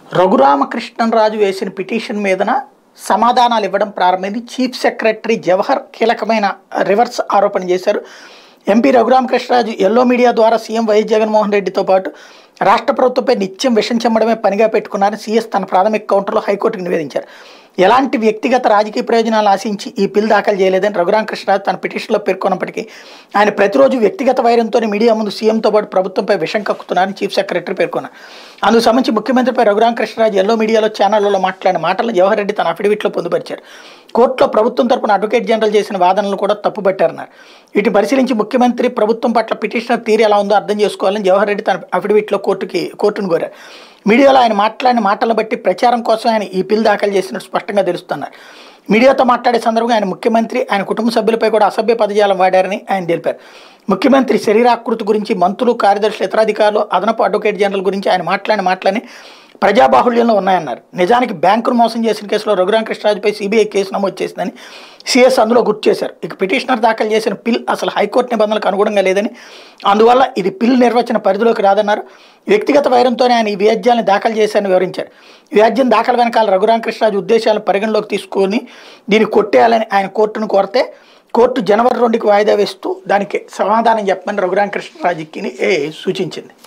రఘురామకృష్ణరాజు వేసిన పిటిషన్ మీదన సమాధానాలు ఇవ్వడం ప్రారంభమైంది చీఫ్ సెక్రటరీ జవహర్ కీలకమైన రివర్స్ ఆరోపణ చేశారు ఎంపీ రఘురామకృష్ణరాజు ఎల్లో మీడియా ద్వారా సీఎం వైఎస్ జగన్మోహన్ రెడ్డితో పాటు రాష్ట్ర ప్రభుత్వంపై నిత్యం విషం చెమ్మడమే పనిగా పెట్టుకున్నారని సీఎస్ తన ప్రాథమిక కౌంటర్లో హైకోర్టుకు నివేదించారు ఎలాంటి వ్యక్తిగత రాజకీయ ప్రయోజనాలు ఆశించి ఈ బిల్ దాఖలు చేయలేదని రఘురామకృష్ణరాజు తన పిటిషన్లో పేర్కొన్నప్పటికీ ఆయన ప్రతిరోజు వ్యక్తిగత వైరంతో మీడియా ముందు సీఎంతో పాటు ప్రభుత్వంపై విషం కక్కుతున్నారని చీఫ్ సెక్రటరీ పేర్కొన్నారు అందుకు సంబంధించి ముఖ్యమంత్రిపై రఘురామకృష్ణరాజు ఎల్లో మీడియాలో ఛానళ్లలో మాట్లాడిన మాటలను జవహర్ రెడ్డి తన అఫిడవిట్లో పొందుపరిచారు కోర్టులో ప్రభుత్వం తరపున అడ్వకేట్ జనరల్ చేసిన వాదనలు కూడా తప్పుపట్టారన్నారు వీటిని పరిశీలించి ముఖ్యమంత్రి ప్రభుత్వం పట్ల పిటిషనర్ తీరు ఎలా ఉందో అర్థం చేసుకోవాలని జవహర్ రెడ్డి తన అఫిడవిట్లో కోర్టుకి కోర్టును కోరారు మీడియాలో ఆయన మాట్లాడిన మాటలను బట్టి ప్రచారం కోసం ఆయన ఈ బిల్ దాఖలు చేసినట్టు స్పష్టంగా తెలుస్తున్నారు మీడియాతో మాట్లాడే సందర్భంగా ఆయన ముఖ్యమంత్రి ఆయన కుటుంబ సభ్యులపై కూడా అసభ్య పదజాలం వాడారని ఆయన తెలిపారు ముఖ్యమంత్రి శరీరాకృతి గురించి మంత్రులు కార్యదర్శులు ఇతర అధికారులు అదనపు అడ్వకేట్ జనరల్ గురించి ఆయన మాట్లాడిన మాటలని ప్రజాబాహుళ్యంలో ఉన్నాయన్నారు నిజానికి బ్యాంకును మోసం చేసిన కేసులో రఘురామకృష్ణరాజుపై సిబిఐ కేసు నమోదు చేసిందని సిఎస్ అందులో గుర్తు చేశారు ఇక పిటిషనర్ దాఖలు చేసిన పిల్ అసలు హైకోర్టు నిబంధనలకు అనుగుణంగా లేదని అందువల్ల ఇది పిల్ నిర్వచన పరిధిలోకి రాదన్నారు వ్యక్తిగత వైరంతోనే ఆయన ఈ వ్యాజ్యాన్ని దాఖలు చేశారని వివరించారు వ్యాజ్యం దాఖలు వెనకాల రఘురామకృష్ణరాజు ఉద్దేశాలను పరిగణలోకి తీసుకొని దీన్ని కొట్టేయాలని ఆయన కోర్టును కోరితే కోర్టు జనవరి రెండుకి వాయిదా వేస్తూ దానికి సమాధానం చెప్పమని రఘురామకృష్ణరాజుకి సూచించింది